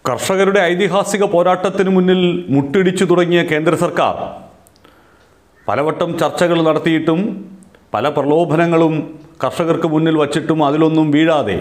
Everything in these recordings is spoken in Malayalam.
കർഷകരുടെ ഐതിഹാസിക പോരാട്ടത്തിന് മുന്നിൽ മുട്ടിടിച്ചു തുടങ്ങിയ കേന്ദ്ര സർക്കാർ പലവട്ടം ചർച്ചകൾ നടത്തിയിട്ടും പല പ്രലോഭനങ്ങളും കർഷകർക്ക് മുന്നിൽ വച്ചിട്ടും അതിലൊന്നും വീഴാതെ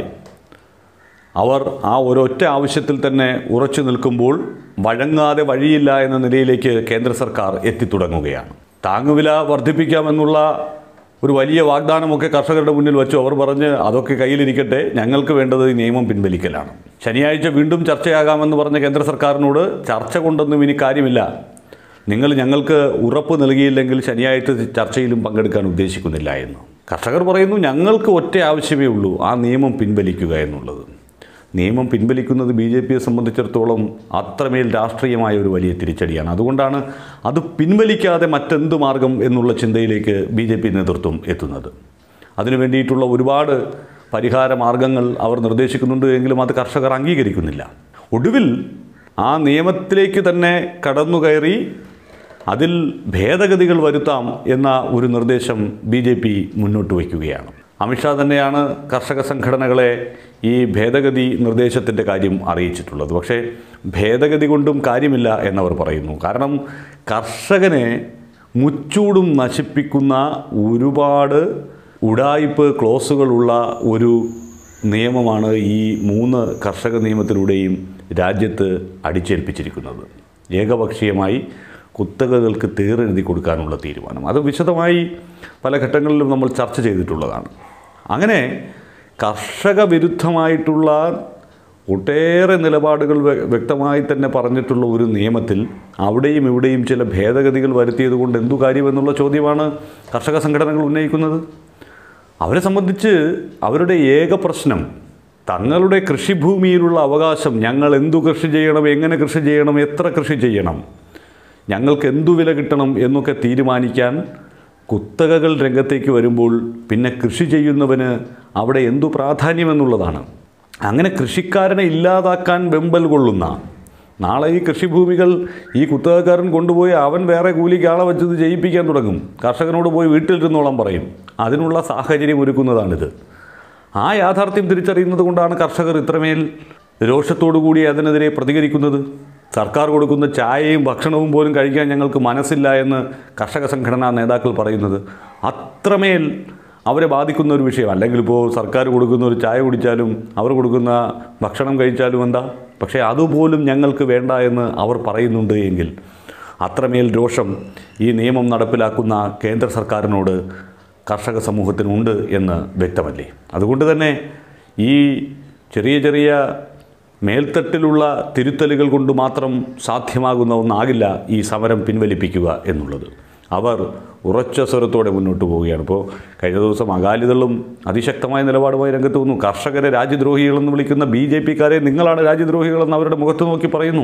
അവർ ആ ഒരൊറ്റ ആവശ്യത്തിൽ തന്നെ ഉറച്ചു നിൽക്കുമ്പോൾ വഴങ്ങാതെ വഴിയില്ല എന്ന നിലയിലേക്ക് കേന്ദ്ര സർക്കാർ എത്തിത്തുടങ്ങുകയാണ് താങ്ങുവില വർദ്ധിപ്പിക്കാമെന്നുള്ള ഒരു വലിയ വാഗ്ദാനമൊക്കെ കർഷകരുടെ മുന്നിൽ വെച്ചു അവർ പറഞ്ഞ് അതൊക്കെ കയ്യിലിരിക്കട്ടെ ഞങ്ങൾക്ക് വേണ്ടത് ഈ നിയമം പിൻവലിക്കലാണ് ശനിയാഴ്ച വീണ്ടും ചർച്ചയാകാമെന്ന് പറഞ്ഞ കേന്ദ്ര സർക്കാരിനോട് ചർച്ച കൊണ്ടൊന്നും ഇനി കാര്യമില്ല നിങ്ങൾ ഞങ്ങൾക്ക് ഉറപ്പ് നൽകിയില്ലെങ്കിൽ ശനിയാഴ്ച ചർച്ചയിലും പങ്കെടുക്കാൻ ഉദ്ദേശിക്കുന്നില്ല എന്ന് കർഷകർ പറയുന്നു ഞങ്ങൾക്ക് ഒറ്റ ആവശ്യമേ ഉള്ളൂ ആ നിയമം പിൻവലിക്കുക എന്നുള്ളത് നിയമം പിൻവലിക്കുന്നത് ബി ജെ പിയെ സംബന്ധിച്ചിടത്തോളം അത്രമേൽ രാഷ്ട്രീയമായ ഒരു വലിയ തിരിച്ചടിയാണ് അതുകൊണ്ടാണ് അത് പിൻവലിക്കാതെ മറ്റെന്ത് മാർഗം എന്നുള്ള ചിന്തയിലേക്ക് ബി ജെ പി നേതൃത്വം എത്തുന്നത് അതിനു വേണ്ടിയിട്ടുള്ള ഒരുപാട് പരിഹാര മാർഗങ്ങൾ അവർ നിർദ്ദേശിക്കുന്നുണ്ട് എങ്കിലും അത് കർഷകർ അംഗീകരിക്കുന്നില്ല ഒടുവിൽ ആ നിയമത്തിലേക്ക് തന്നെ കടന്നുകയറി അതിൽ ഭേദഗതികൾ വരുത്താം എന്ന ഒരു നിർദ്ദേശം ബി ജെ പി മുന്നോട്ട് വയ്ക്കുകയാണ് അമിത്ഷാ തന്നെയാണ് കർഷക സംഘടനകളെ ഈ ഭേദഗതി നിർദ്ദേശത്തിൻ്റെ കാര്യം അറിയിച്ചിട്ടുള്ളത് പക്ഷേ ഭേദഗതി കൊണ്ടും കാര്യമില്ല എന്നവർ പറയുന്നു കാരണം കർഷകനെ മുച്ചൂടും നശിപ്പിക്കുന്ന ഒരുപാട് ഉടായിപ്പ് ക്ലോസുകളുള്ള ഒരു നിയമമാണ് ഈ മൂന്ന് കർഷക നിയമത്തിലൂടെയും രാജ്യത്ത് അടിച്ചേൽപ്പിച്ചിരിക്കുന്നത് ഏകപക്ഷീയമായി കുത്തകകൾക്ക് തീറെഴുതി കൊടുക്കാനുള്ള തീരുമാനം അത് വിശദമായി പല ഘട്ടങ്ങളിലും നമ്മൾ ചർച്ച ചെയ്തിട്ടുള്ളതാണ് അങ്ങനെ കർഷക വിരുദ്ധമായിട്ടുള്ള ഒട്ടേറെ നിലപാടുകൾ വ്യ- വ്യക്തമായി തന്നെ പറഞ്ഞിട്ടുള്ള ഒരു നിയമത്തിൽ അവിടെയും ഇവിടെയും ചില ഭേദഗതികൾ വരുത്തിയത് കൊണ്ട് എന്തു കാര്യമെന്നുള്ള ചോദ്യമാണ് കർഷക സംഘടനകൾ ഉന്നയിക്കുന്നത് അവരെ സംബന്ധിച്ച് അവരുടെ ഏക പ്രശ്നം തങ്ങളുടെ കൃഷിഭൂമിയിലുള്ള അവകാശം ഞങ്ങൾ എന്തു കൃഷി ചെയ്യണം എങ്ങനെ കൃഷി ചെയ്യണം എത്ര കൃഷി ചെയ്യണം ഞങ്ങൾക്ക് എന്തു വില കിട്ടണം എന്നൊക്കെ തീരുമാനിക്കാൻ കുത്തകകൾ രംഗത്തേക്ക് വരുമ്പോൾ പിന്നെ കൃഷി ചെയ്യുന്നവന് അവിടെ എന്തു പ്രാധാന്യമെന്നുള്ളതാണ് അങ്ങനെ കൃഷിക്കാരനെ ഇല്ലാതാക്കാൻ വെമ്പൽ കൊള്ളുന്ന നാളെ ഈ കൃഷിഭൂമികൾ ഈ കുത്തകക്കാരൻ കൊണ്ടുപോയി അവൻ വേറെ കൂലിക്ക് ആളെ വെച്ചത് ചെയ്യിപ്പിക്കാൻ തുടങ്ങും കർഷകനോട് പോയി വീട്ടിലിരുന്നോളം പറയും അതിനുള്ള സാഹചര്യം ഒരുക്കുന്നതാണിത് ആ യാഥാർത്ഥ്യം തിരിച്ചറിയുന്നത് കൊണ്ടാണ് കർഷകർ ഇത്രമേൽ രോഷത്തോടു കൂടി അതിനെതിരെ പ്രതികരിക്കുന്നത് സർക്കാർ കൊടുക്കുന്ന ചായയും ഭക്ഷണവും പോലും കഴിക്കാൻ ഞങ്ങൾക്ക് മനസ്സില്ല എന്ന് കർഷക സംഘടനാ നേതാക്കൾ പറയുന്നത് അത്രമേൽ അവരെ ബാധിക്കുന്ന ഒരു വിഷയം അല്ലെങ്കിൽ ഇപ്പോൾ സർക്കാർ കൊടുക്കുന്ന ഒരു ചായ കുടിച്ചാലും അവർ കൊടുക്കുന്ന ഭക്ഷണം കഴിച്ചാലും എന്താ പക്ഷേ അതുപോലും ഞങ്ങൾക്ക് വേണ്ട എന്ന് അവർ പറയുന്നുണ്ട് എങ്കിൽ അത്രമേൽ രോഷം ഈ നിയമം നടപ്പിലാക്കുന്ന കേന്ദ്ര സർക്കാരിനോട് കർഷക സമൂഹത്തിനുണ്ട് എന്ന് വ്യക്തമല്ലേ അതുകൊണ്ട് തന്നെ ഈ ചെറിയ ചെറിയ മേൽത്തട്ടിലുള്ള തിരുത്തലുകൾ കൊണ്ട് മാത്രം സാധ്യമാകുന്ന ഒന്നാകില്ല ഈ സമരം പിൻവലിപ്പിക്കുക എന്നുള്ളത് അവർ ഉറച്ച സ്വരത്തോടെ മുന്നോട്ട് പോവുകയാണ് ഇപ്പോൾ കഴിഞ്ഞ ദിവസം അകാലിദളും അതിശക്തമായ നിലപാടുമായി രംഗത്ത് വന്നു കർഷകരെ രാജ്യദ്രോഹികളെന്ന് വിളിക്കുന്ന ബി ജെ പിക്കാരെ നിങ്ങളാണ് രാജ്യദ്രോഹികളെന്ന് അവരുടെ മുഖത്ത് നോക്കി പറയുന്നു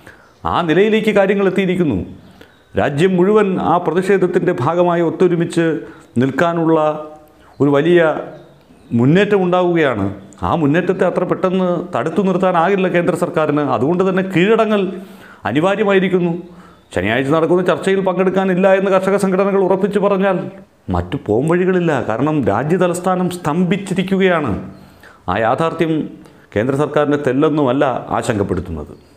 ആ നിലയിലേക്ക് കാര്യങ്ങൾ എത്തിയിരിക്കുന്നു രാജ്യം മുഴുവൻ ആ പ്രതിഷേധത്തിൻ്റെ ഭാഗമായി ഒത്തൊരുമിച്ച് നിൽക്കാനുള്ള ഒരു വലിയ മുന്നേറ്റം ഉണ്ടാവുകയാണ് ആ മുന്നേറ്റത്തെ അത്ര പെട്ടെന്ന് തടുത്തു നിർത്താനാകില്ല കേന്ദ്ര സർക്കാരിന് അതുകൊണ്ട് തന്നെ കീഴടങ്ങൽ അനിവാര്യമായിരിക്കുന്നു ശനിയാഴ്ച നടക്കുന്ന ചർച്ചയിൽ പങ്കെടുക്കാനില്ല എന്ന് കർഷക സംഘടനകൾ ഉറപ്പിച്ചു പറഞ്ഞാൽ മറ്റു പോംവഴികളില്ല കാരണം രാജ്യ തലസ്ഥാനം സ്തംഭിച്ചിരിക്കുകയാണ് ആ യാഥാർത്ഥ്യം കേന്ദ്ര സർക്കാരിനെ തെല്ലൊന്നുമല്ല ആശങ്കപ്പെടുത്തുന്നത്